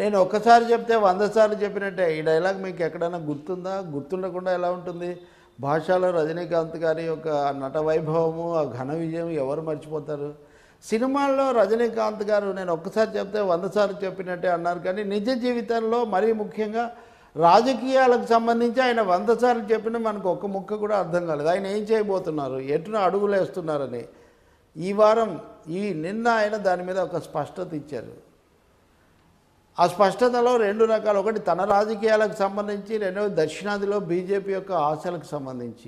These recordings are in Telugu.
నేను ఒక్కసారి చెప్తే వంద సార్లు చెప్పినట్టే ఈ డైలాగ్ మీకు ఎక్కడైనా గుర్తుందా గుర్తుండకుండా ఎలా ఉంటుంది భాషలో రజనీకాంత్ గారి యొక్క నట వైభవము ఆ ఘన విజయం ఎవరు మర్చిపోతారు సినిమాల్లో రజనీకాంత్ గారు నేను ఒక్కసారి చెప్తే వంద సార్లు చెప్పినట్టే అన్నారు కానీ నిజ జీవితంలో మరీ ముఖ్యంగా రాజకీయాలకు సంబంధించి ఆయన వంద సార్లు చెప్పిన మనకు ఒక్క ముక్క కూడా అర్థం కాలేదు ఆయన ఏం చేయబోతున్నారు ఎటున అడుగులు వేస్తున్నారని ఈ వారం ఈ నిన్న ఆయన దాని మీద ఒక స్పష్టత ఇచ్చారు ఆ స్పష్టతలో రెండు రకాలు ఒకటి తన రాజకీయాలకు సంబంధించి రెండవది దక్షిణాదిలో బీజేపీ యొక్క ఆశలకు సంబంధించి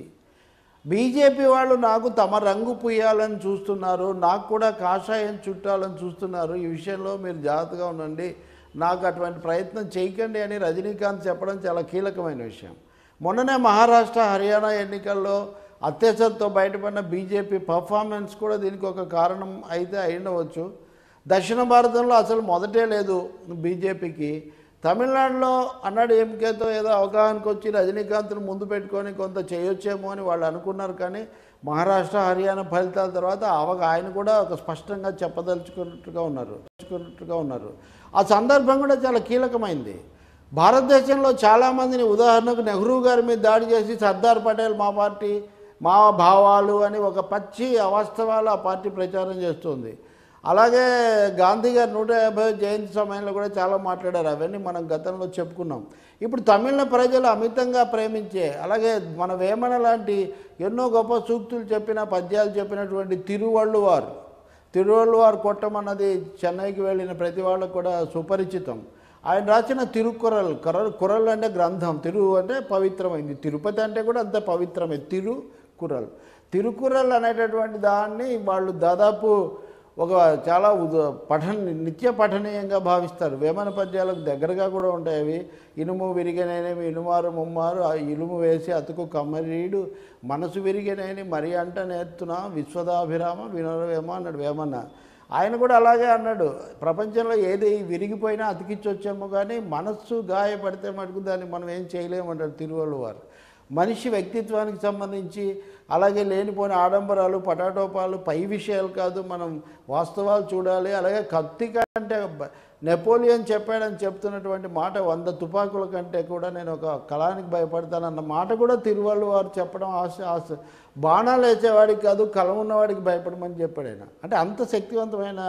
బీజేపీ వాళ్ళు నాకు తమ రంగు పుయ్యాలని చూస్తున్నారు నాకు కూడా కాషాయం చుట్టాలని చూస్తున్నారు ఈ విషయంలో మీరు జాగ్రత్తగా ఉండండి నాకు అటువంటి ప్రయత్నం చేయకండి అని రజనీకాంత్ చెప్పడం చాలా కీలకమైన విషయం మొన్ననే మహారాష్ట్ర హర్యానా ఎన్నికల్లో అత్యవసరంతో బయటపడిన బీజేపీ పర్ఫార్మెన్స్ కూడా దీనికి ఒక కారణం అయితే అయిండవచ్చు దక్షిణ భారతంలో అసలు మొదటే లేదు బీజేపీకి తమిళనాడులో అన్నాడు ఎంకేతో ఏదో అవగాహనకు వచ్చి రజనీకాంత్ను ముందు పెట్టుకొని కొంత చేయొచ్చేమో అని వాళ్ళు అనుకున్నారు కానీ మహారాష్ట్ర హర్యానా ఫలితాల తర్వాత అవగా ఆయన కూడా ఒక స్పష్టంగా చెప్పదలుచుకున్నట్టుగా ఉన్నారు దలుచుకున్నట్టుగా ఉన్నారు ఆ సందర్భం కూడా చాలా కీలకమైంది భారతదేశంలో చాలామందిని ఉదాహరణకు నెహ్రూ గారి మీద దాడి చేసి సర్దార్ పటేల్ మా పార్టీ మా భావాలు అని ఒక పచ్చి అవాస్తవాలు ఆ పార్టీ ప్రచారం చేస్తుంది అలాగే గాంధీ గారి నూట యాభై జయంతి సమయంలో కూడా చాలా మాట్లాడారు అవన్నీ మనం గతంలో చెప్పుకున్నాం ఇప్పుడు తమిళ ప్రజలు అమితంగా ప్రేమించే అలాగే మన వేమన లాంటి ఎన్నో గొప్ప సూక్తులు చెప్పిన పద్యాలు చెప్పినటువంటి తిరువళ్ళువారు తిరువళ్ళువారు కొట్టమన్నది చెన్నైకి వెళ్ళిన ప్రతి వాళ్ళకు కూడా సుపరిచితం ఆయన రాసిన తిరుకురల్ కురల్ కురల్ అంటే గ్రంథం తిరు అంటే పవిత్రమైంది తిరుపతి అంటే కూడా అంత పవిత్రమే తిరు కురల్ తిరుకురల్ అనేటటువంటి దాన్ని వాళ్ళు దాదాపు ఒక చాలా ఉద పఠన నిత్య పఠనీయంగా భావిస్తారు వేమన పద్యాలకు దగ్గరగా కూడా ఉంటాయి అవి ఇనుము విరిగనేనేమి ఇనుమారు ముమ్మారు ఆ ఇనుము వేసి అతుకు కమ్మరీడు మనసు విరిగనేని మరి అంట నేర్తున విశ్వదాభిరామ వినోరవేమ అన్నాడు వేమన్న ఆయన కూడా అలాగే అన్నాడు ప్రపంచంలో ఏది విరిగిపోయినా అతికించొచ్చేమో కానీ మనస్సు గాయపడితే మటుకు దాన్ని మనం ఏం చేయలేమంటారు తిరువళ్ళు వారు మనిషి వ్యక్తిత్వానికి సంబంధించి అలాగే లేనిపోయిన ఆడంబరాలు పటాటోపాలు పై విషయాలు కాదు మనం వాస్తవాలు చూడాలి అలాగే కత్తి కంటే బ- నెపోలియన్ చెప్పాడని చెప్తున్నటువంటి మాట వంద తుపాకుల కంటే కూడా నేను ఒక కళానికి భయపడతానన్న మాట కూడా తిరువళ్ళు వారు చెప్పడం ఆశ ఆశ బాణాలు వేసేవాడికి కాదు కళ ఉన్నవాడికి భయపడమని చెప్పాడు ఆయన అంటే అంత శక్తివంతమైన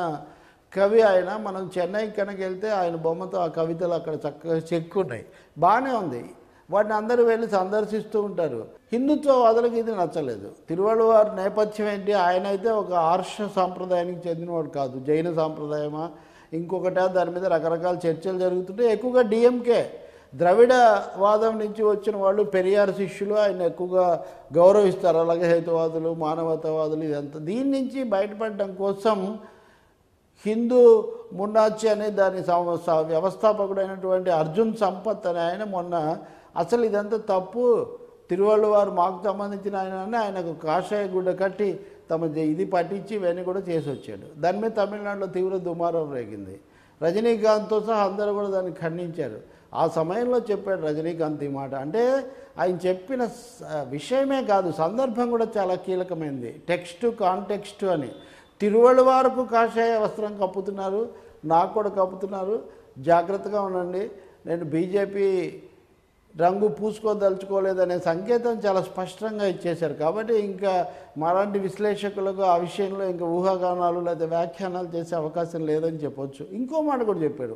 కవి ఆయన మనం చెన్నైకి కనుక వెళ్తే ఆయన బొమ్మతో ఆ కవితలు అక్కడ చక్కగా చెక్కున్నాయి బాగానే ఉంది వాటిని అందరూ వెళ్ళి సందర్శిస్తూ ఉంటారు హిందుత్వవాదులకు ఇది నచ్చలేదు తిరువళ్ళవారి నేపథ్యం ఏంటి ఆయన అయితే ఒక ఆర్ష సాంప్రదాయానికి చెందినవాడు కాదు జైన సాంప్రదాయమా ఇంకొకటా దాని మీద రకరకాల చర్చలు జరుగుతుంటాయి ఎక్కువగా డిఎంకే ద్రవిడ వాదం నుంచి వచ్చిన వాళ్ళు పెరియార్ శిష్యులు ఆయన ఎక్కువగా గౌరవిస్తారు అలాగే హేతువాదులు మానవతావాదులు ఇదంతా దీని నుంచి బయటపడడం కోసం హిందూ మున్నాచి అనే దాని సం- స- వ్యవస్థాపకుడైనటువంటి అర్జున్ సంపత్ అని ఆయన మొన్న అసలు ఇదంతా తప్పు తిరువళ్ళవారు మాకు సంబంధించిన ఆయన అని ఆయనకు కాషాయ గుడ్డ కట్టి తమ జ- ఇది పట్టించి ఇవన్నీ కూడా చేసి వచ్చాడు దాని మీద తమిళనాడులో తీవ్ర దుమారం రేగింది రజనీకాంత్తో సహా అందరూ కూడా దాన్ని ఖండించారు ఆ సమయంలో చెప్పాడు రజనీకాంత్ ఈ మాట అంటే ఆయన చెప్పిన స- విషయమే కాదు సందర్భం కూడా చాలా కీలకమైంది టెక్స్ట్ కాంటెక్స్ట్ అని తిరువళ్ళవారకు కాషాయ వస్త్రం కప్పుతున్నారు నాకు కూడా కప్పుతున్నారు జాగ్రత్తగా ఉండండి నేను బీజేపీ రంగు పూసుకోదలుచుకోలేదనే సంకేతం చాలా స్పష్టంగా ఇచ్చేశారు కాబట్టి ఇంకా మాలాంటి విశ్లేషకులకు ఆ విషయంలో ఇంకా ఊహాగానాలు లేదా వ్యాఖ్యానాలు చేసే అవకాశం లేదని చెప్పొచ్చు ఇంకో మాట కూడా చెప్పాడు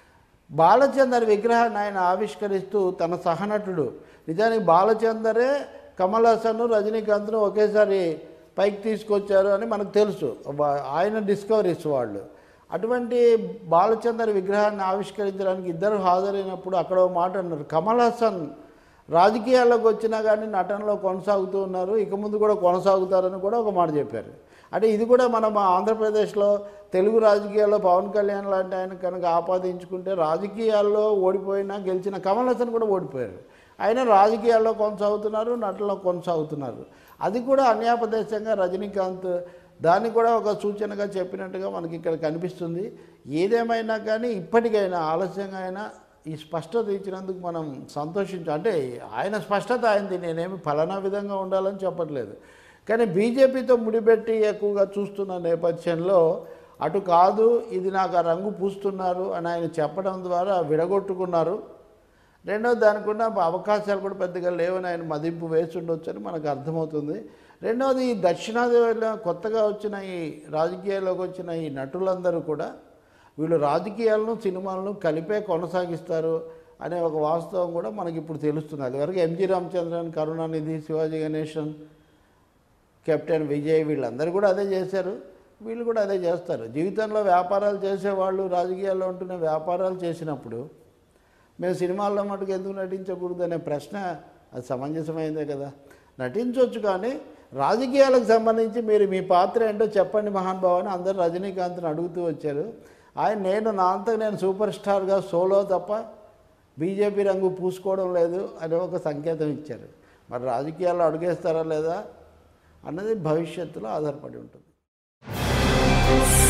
బాలచందర్ విగ్రహాన్ని ఆయన ఆవిష్కరిస్తూ తన సహనటుడు నిజానికి బాలచందరే కమల్ హాసన్ రజనీకాంత్ను ఒకేసారి పైకి తీసుకొచ్చారు అని మనకు తెలుసు వా- ఆయన డిస్కవరీస్ వాళ్ళు అటువంటి బాలచందర్ విగ్రహాన్ని ఆవిష్కరించడానికి ఇద్దరు హాజరైనప్పుడు అక్కడ ఒక మాట అన్నారు కమల్ హాసన్ రాజకీయాల్లోకి వచ్చినా కానీ నటనలో కొనసాగుతూ ఉన్నారు ఇక ముందు కూడా కొనసాగుతారని కూడా ఒక మాట చెప్పారు అంటే ఇది కూడా మనం ఆంధ్రప్రదేశ్లో తెలుగు రాజకీయాల్లో పవన్ కళ్యాణ్ లాంటి ఆయన కనుక ఆపాదించుకుంటే రాజకీయాల్లో ఓడిపోయినా గెలిచిన కమల్ హాసన్ కూడా ఓడిపోయారు ఆయన రాజకీయాల్లో కొనసాగుతున్నారు నటనలో కొనసాగుతున్నారు అది కూడా అన్యాపదేశంగా రజనీకాంత్ దాన్ని కూడా ఒక సూచనగా చెప్పినట్టుగా మనకి ఇక్కడ కనిపిస్తుంది ఏదేమైనా కానీ ఇప్పటికైనా ఆలస్యంగా అయినా ఈ స్పష్టత ఇచ్చినందుకు మనం సంతోషించ అంటే ఆయన స్పష్టత అయింది నేనేమి ఫలానా విధంగా ఉండాలని చెప్పట్లేదు కానీ బీజేపీతో ముడిపెట్టి ఎక్కువగా చూస్తున్న నేపథ్యంలో అటు కాదు ఇది నాకు ఆ రంగు పూస్తున్నారు అని ఆయన చెప్పడం ద్వారా విడగొట్టుకున్నారు రెండోది దానికి ఉన్న అవకాశాలు కూడా పెద్దగా లేవని ఆయన మదింపు వేసి ఉండొచ్చు అని మనకు అర్థమవుతుంది రెండవది ఈ దక్షిణాది వల్ల కొత్తగా వచ్చిన ఈ రాజకీయాల్లోకి వచ్చిన ఈ నటులందరూ కూడా వీళ్ళు రాజకీయాలను సినిమాలను కలిపే కొనసాగిస్తారు అనే ఒక వాస్తవం కూడా మనకి ఇప్పుడు తెలుస్తుంది అది వరకు ఎంజి రామచంద్రన్ కరుణానిధి శివాజీ గణేశన్ కెప్టెన్ విజయ్ వీళ్ళందరూ కూడా అదే చేశారు వీళ్ళు కూడా అదే చేస్తారు జీవితంలో వ్యాపారాలు చేసేవాళ్ళు రాజకీయాల్లో ఉంటున్న వ్యాపారాలు చేసినప్పుడు మేము సినిమాల్లో మటుకు ఎందుకు నటించకూడదు అనే ప్రశ్న అది సమంజసమైందే కదా నటించవచ్చు కానీ రాజకీయాలకు సంబంధించి మీరు మీ పాత్ర ఏంటో చెప్పండి మహానుభావ్ అని అందరూ రజనీకాంత్ని అడుగుతూ వచ్చారు ఆయన నేను నా అంతకు నేను సూపర్ స్టార్గా సోలో తప్ప బీజేపీ రంగు పూసుకోవడం లేదు అనే ఒక సంకేతం ఇచ్చారు మరి రాజకీయాల్లో అడుగేస్తారా లేదా అన్నది భవిష్యత్తులో ఆధారపడి ఉంటుంది